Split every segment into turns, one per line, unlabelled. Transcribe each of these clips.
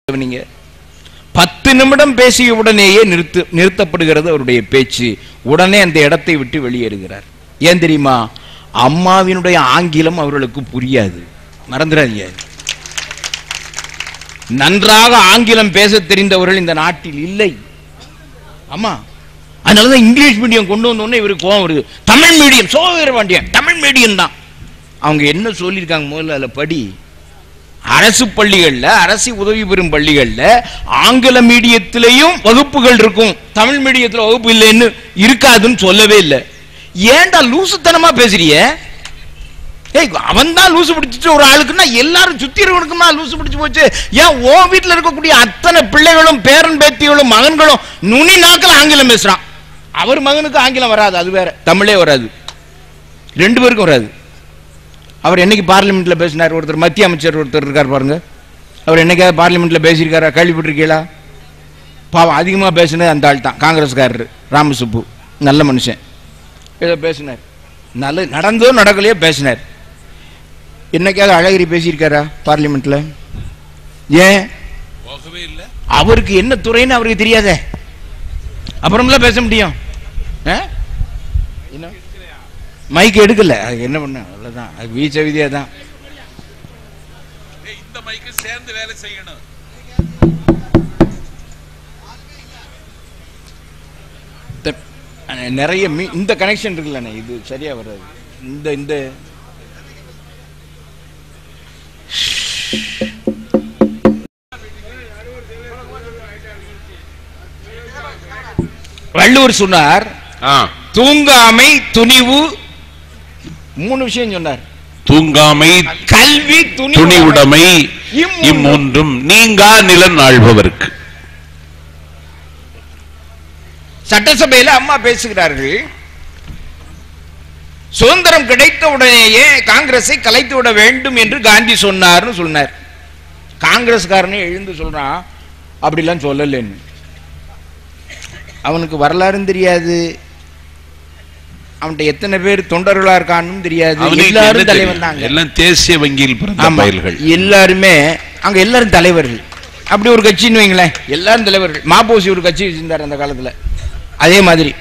நீங்க பத்து நிமிடம் பேசிய உடனேயே நிறுத்து நிறுத்தப்படுகிறது அவருடைய பேச்சு உடனே அந்த இடத்தை விட்டு வெளியேறுகிறார் ஏன் தெரியுமா அம்மாவினுடைய ஆங்கிலம் அவர்களுக்கு புரியாது மறந்துடாதீங்க நன்றாக ஆங்கிலம் பேச தெரிந்தவர்கள் இந்த நாட்டில் இல்லை ஆமா அதனாலதான் இங்கிலீஷ் மீடியம் கொண்டு வந்தோடனே இவருக்கு கோவம் வருது தமிழ் மீடியம் சோதர வேண்டிய தமிழ் மீடியம் தான் அவங்க என்ன சொல்லியிருக்காங்க முதல்ல அதில் படி அரசு பள்ளிகள்ல அரசு உதவி பெறும் பள்ளிகள்ல ஆங்கில மீடியத்திலையும் வகுப்புகள் இருக்கும் தமிழ் மீடியத்துல வகுப்பு இல்லைன்னு இருக்காதுன்னு சொல்லவே இல்லை ஏன்டா லூசுத்தனமா பேசுறிய ஏய் அவன் தான் லூசு பிடிச்சிட்டு ஒரு ஆளுக்குன்னா எல்லாரும் சுத்தி இருக்கணுக்குமா லூசு பிடிச்சு போச்சு ஏன் ஓ வீட்டுல இருக்கக்கூடிய அத்தனை பிள்ளைகளும் பேரன் பேத்திகளும் மகன்களும் நுனி நாக்கில் ஆங்கிலம் பேசுறான் அவர் மகனுக்கு ஆங்கிலம் வராது அது வேற தமிழே வராது ரெண்டு பேருக்கும் வராது அவர் என்னைக்கு பார்லிமெண்ட்ல பேசினார் ஒருத்தர் மத்திய அமைச்சர் ஒருத்தர் இருக்கார் பாருங்க அவர் என்னைக்காவது பார்லிமெண்ட்ல பேசியிருக்காரா கேள்விப்பட்டிருக்கீங்களா பாவம் அதிகமாக பேசினது அந்த ஆள் தான் காங்கிரஸ்காரர் ராமசுப்பு நல்ல மனுஷன் ஏதோ பேசினார் நல்ல நடந்தோ நடக்கலையோ பேசினார் என்னைக்காவது அழகிரி பேசியிருக்காரா பார்லிமெண்ட்ல ஏன்
போகவே இல்லை
அவருக்கு என்ன துறைன்னு அவருக்கு தெரியாதே அப்புறம்லாம் பேச முடியும் ஆ? என்ன மைக் எடுக்கல அது என்ன பண்ண அவ்வளவுதான் அது வீச்ச விதியா தான்
ஏய், இந்த மைக்கு சேர்ந்து வேலை செய்யணும்
இந்த- அஹ், நிறைய மீ- இந்த கனெக்ஷன் இருக்குல்லண்ணே இது சரியா வராது இந்த இந்த வள்ளுவர் சொன்னார்
ஆ,
தூங்காமை துணிவு மூணு விஷயம் சொன்னார்
தூங்காமை
கல்வி துணி
துணிவுடைமை
இம்மூன்றும்
இம்மூன்றும் நீங்கா நிலன் ஆள்பவர்க்கு
சட்டசபையில அம்மா பேசுகிறார்கள் சுதந்திரம் கிடைத்த உடனேயே காங்கிரஸை கலைத்து விட வேண்டும் என்று காந்தி சொன்னார்னு சொன்னார் காங்கிரஸ்காரனே எழுந்து சொல்றான் அப்படிலாம் சொல்லலன்னு அவனுக்கு வரலாறும் தெரியாது அவன்கிட்ட எத்தனை பேர் தொண்டர்களா இருக்கான்னு தெரியாது
அவனுக்கு என்ன
எல்லாரும்
தெரியும்?
தலைவன் தாங்க
எல்லாம் தேசிய வங்கியில் பிறந்த
ஆமா.
பயல்கள்
எல்லாருமே அங்க எல்லாரும் தலைவர்கள் அப்படி ஒரு கட்சின்னு வைங்களேன் எல்லாரும் தலைவர்கள் மாப்போசி ஒரு கட்சி வச்சிருந்தார் அந்த காலத்துல அதே மாதிரி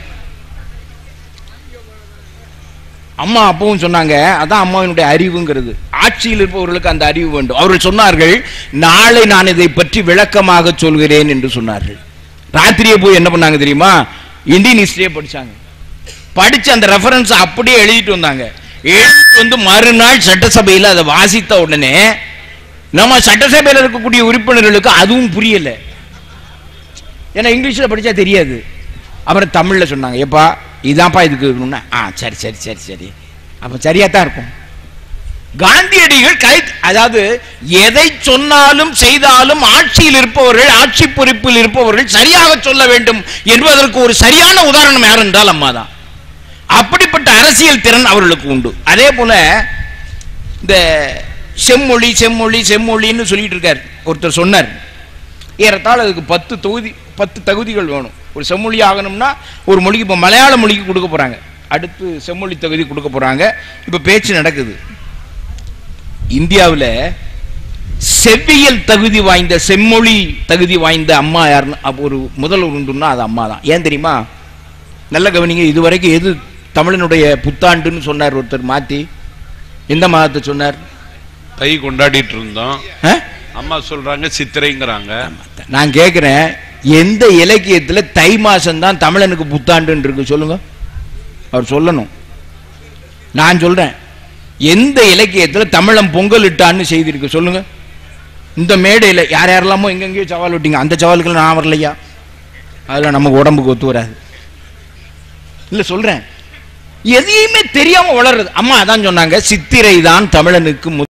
அம்மா அப்பவும் சொன்னாங்க அதான் அம்மாவினுடைய அறிவுங்கிறது ஆட்சியில் இருப்பவர்களுக்கு அந்த அறிவு வேண்டும் அவர்கள் சொன்னார்கள் நாளை நான் இதை பற்றி விளக்கமாக சொல்கிறேன் என்று சொன்னார்கள் ராத்திரியே போய் என்ன பண்ணாங்க தெரியுமா இந்தியன் ஹிஸ்டரியே படிச்சாங்க படிச்சு அந்த ரெஃபரன்ஸ் அப்படியே எழுதிட்டு வந்தாங்க எழுதிட்டு வந்து மறுநாள் சட்டசபையில் அதை வாசித்த உடனே நம்ம சட்டசபையில் இருக்கக்கூடிய உறுப்பினர்களுக்கு அதுவும் புரியல ஏன்னா இங்கிலீஷ்ல படிச்சா தெரியாது அப்புறம் தமிழ்ல சொன்னாங்க ஏப்பா இதான்ப்பா இதுக்கு இருக்கணும்னா ஆ சரி சரி சரி சரி அப்ப சரியா தான் இருக்கும் காந்தியடிகள் கை அதாவது எதை சொன்னாலும் செய்தாலும் ஆட்சியில் இருப்பவர்கள் ஆட்சி பொறுப்பில் இருப்பவர்கள் சரியாக சொல்ல வேண்டும் என்பதற்கு ஒரு சரியான உதாரணம் யார் என்றால் அம்மா தான் அப்படிப்பட்ட அரசியல் திறன் அவர்களுக்கு உண்டு அதே போல இந்த செம்மொழி செம்மொழி செம்மொழின்னு சொல்லிட்டு இருக்கார் ஒருத்தர் சொன்னார் ஏறத்தாழ அதுக்கு பத்து தொகுதி பத்து தகுதிகள் வேணும் ஒரு செம்மொழி ஆகணும்னா ஒரு மொழிக்கு இப்போ மலையாள மொழிக்கு கொடுக்க போறாங்க அடுத்து செம்மொழி தகுதி கொடுக்க போறாங்க இப்போ பேச்சு நடக்குது இந்தியாவில் செவ்வியல் தகுதி வாய்ந்த செம்மொழி தகுதி வாய்ந்த அம்மா யாருன்னு அப்ப ஒரு முதல்வர் உண்டுன்னா அது அம்மா தான் ஏன் தெரியுமா நல்ல கவனிங்க இதுவரைக்கும் எது தமிழனுடைய புத்தாண்டுன்னு சொன்னார் ஒருத்தர் மாத்தி எந்த மாதத்தை சொன்னார்
தை கொண்டாடிட்டு இருந்தோம்
ஆ?
அம்மா சொல்றாங்க சித்திரைங்கிறாங்க
நான் கேட்கிறேன் எந்த இலக்கியத்துல தை மாசம் தான் தமிழனுக்கு புத்தாண்டுன்னு இருக்கு சொல்லுங்க அவர் சொல்லணும் நான் சொல்றேன் எந்த இலக்கியத்துல தமிழன் பொங்கல் இட்டான்னு செய்தி இருக்கு சொல்லுங்க இந்த மேடையில யார் யாரெல்லாமோ எங்கெங்கேயோ சவால் விட்டீங்க அந்த சவாலுக்கு நான் வரலையா அதுல நமக்கு உடம்புக்கு ஒத்து வராது இல்ல சொல்றேன் எதையுமே தெரியாம வளருது அம்மா அதான் சொன்னாங்க சித்திரை தான் தமிழனுக்கு